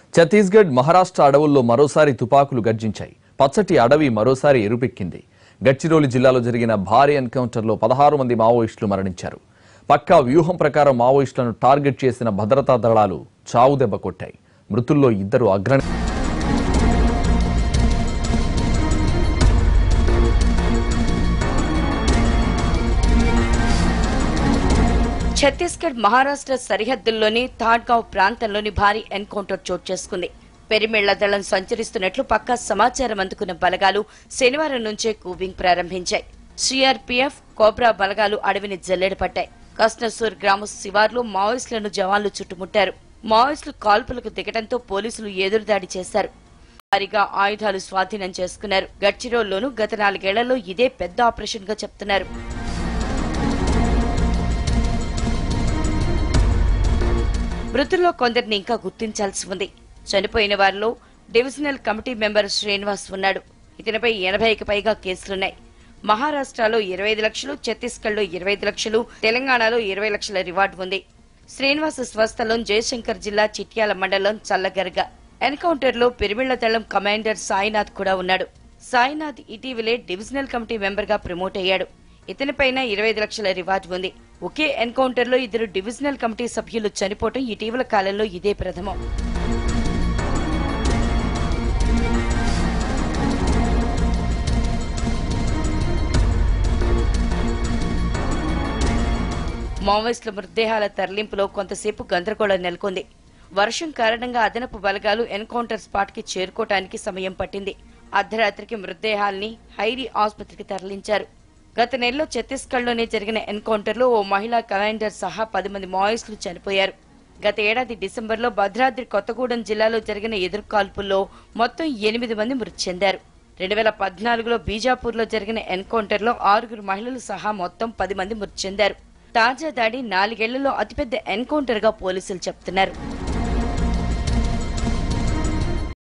ఛత్తీస్గఢ్ మహారాష్ట్ర అడవుల్లో మరోసారి తుపాకులు గర్జించాయి పచ్చటి అడవి మరోసారి ఎరుపెక్కింది గడ్చిరోలి జిల్లాలో జరిగిన భారీ ఎన్కౌంటర్లో పదహారు మంది మావోయిస్టులు మరణించారు పక్కా వ్యూహం ప్రకారం మావోయిస్టులను టార్గెట్ చేసిన భద్రతా దళాలు చావు దెబ్బ కొట్టాయి మృతుల్లో ఇద్దరు అగ్రణ ఛత్తీస్గఢ్ మహారాష్ట్ర సరిహద్దుల్లోని థాడ్గావ్ ప్రాంతంలోని భారీ ఎన్కౌంటర్ చోటు చేసుకుంది పెరిమిళ్ల దళం సంచరిస్తున్నట్లు పక్కా సమాచారం అందుకున్న బలగాలు శనివారం నుంచే కూవింగ్ ప్రారంభించాయి సిఆర్పీఎఫ్ కోబ్రా బలగాలు అడవిని జల్లెడపట్టాయి కస్నసూర్ గ్రామ శివార్లో మావోయిస్టులను జవాన్లు చుట్టుముట్టారు మావోయిస్టులు కాల్పులకు దిగడంతో పోలీసులు ఎదురుదాడి చేశారు భారీగా ఆయుధాలు స్వాధీనం చేసుకున్నారు గడ్చిరోల్లోనూ గత నాలుగేళ్లలో ఇదే పెద్ద ఆపరేషన్ గా చెప్తున్నారు మృతుల్లో కొందరిని ఇంకా గుర్తించాల్సి ఉంది చనిపోయిన వారిలో డివిజనల్ కమిటీ మెంబర్ శ్రీనివాస్ ఉన్నాడు ఇతనిపై ఎనభైకి పైగా కేసులున్నాయి మహారాష్ట్రలో ఇరవై ఐదు లక్షలు ఛత్తీస్గఢ్లో ఇరవై ఐదు లక్షలు తెలంగాణలో ఇరవై లక్షల రివార్డు ఉంది శ్రీనివాస్ స్వస్థలం జయశంకర్ జిల్లా చిట్యాల మండలం చల్లగర్గ ఎన్కౌంటర్ లో పిరిమిళ్ల దళం కమాండర్ సాయినాథ్ కూడా ఉన్నాడు సాయినాథ్ ఇటీవలే డివిజనల్ కమిటీ మెంబర్ గా ప్రమోట్ అయ్యాడు ఇతనిపైన ఇరవై ఐదు లక్షల రివార్డు ఉంది ఒకే ఎన్కౌంటర్ లో ఇద్దరు డివిజనల్ కమిటీ సభ్యులు చనిపోవటం ఇటీవల కాలంలో ఇదే ప్రథమం మావోయిస్టుల మృతదేహాల తరలింపులో కొంతసేపు గందరగోళం నెలకొంది వర్షం కారణంగా అదనపు బలగాలు ఎన్కౌంటర్ స్పాట్ కి చేరుకోవటానికి సమయం పట్టింది అర్ధరాత్రికి మృతదేహాల్ని హైరీ ఆసుపత్రికి తరలించారు గత నెలలో ఛత్తీస్గఢ్లోనే జరిగిన ఎన్కౌంటర్లో ఓ మహిళా కమాండర్ సహా పది మంది మావోయిస్టులు చనిపోయారు గత ఏడాది డిసెంబర్లో భద్రాద్రి కొత్తగూడెం జిల్లాలో జరిగిన ఎదురుకాల్పుల్లో మొత్తం ఎనిమిది మంది మృతి చెందారు రెండు వేల పద్నాలుగులో బీజాపూర్లో జరిగిన ఎన్కౌంటర్లో ఆరుగురు మహిళలు సహా మొత్తం పది మంది మృతి చెందారు తాజా దాడి నాలుగేళ్లలో అతిపెద్ద ఎన్కౌంటర్ గా పోలీసులు చెప్తున్నారు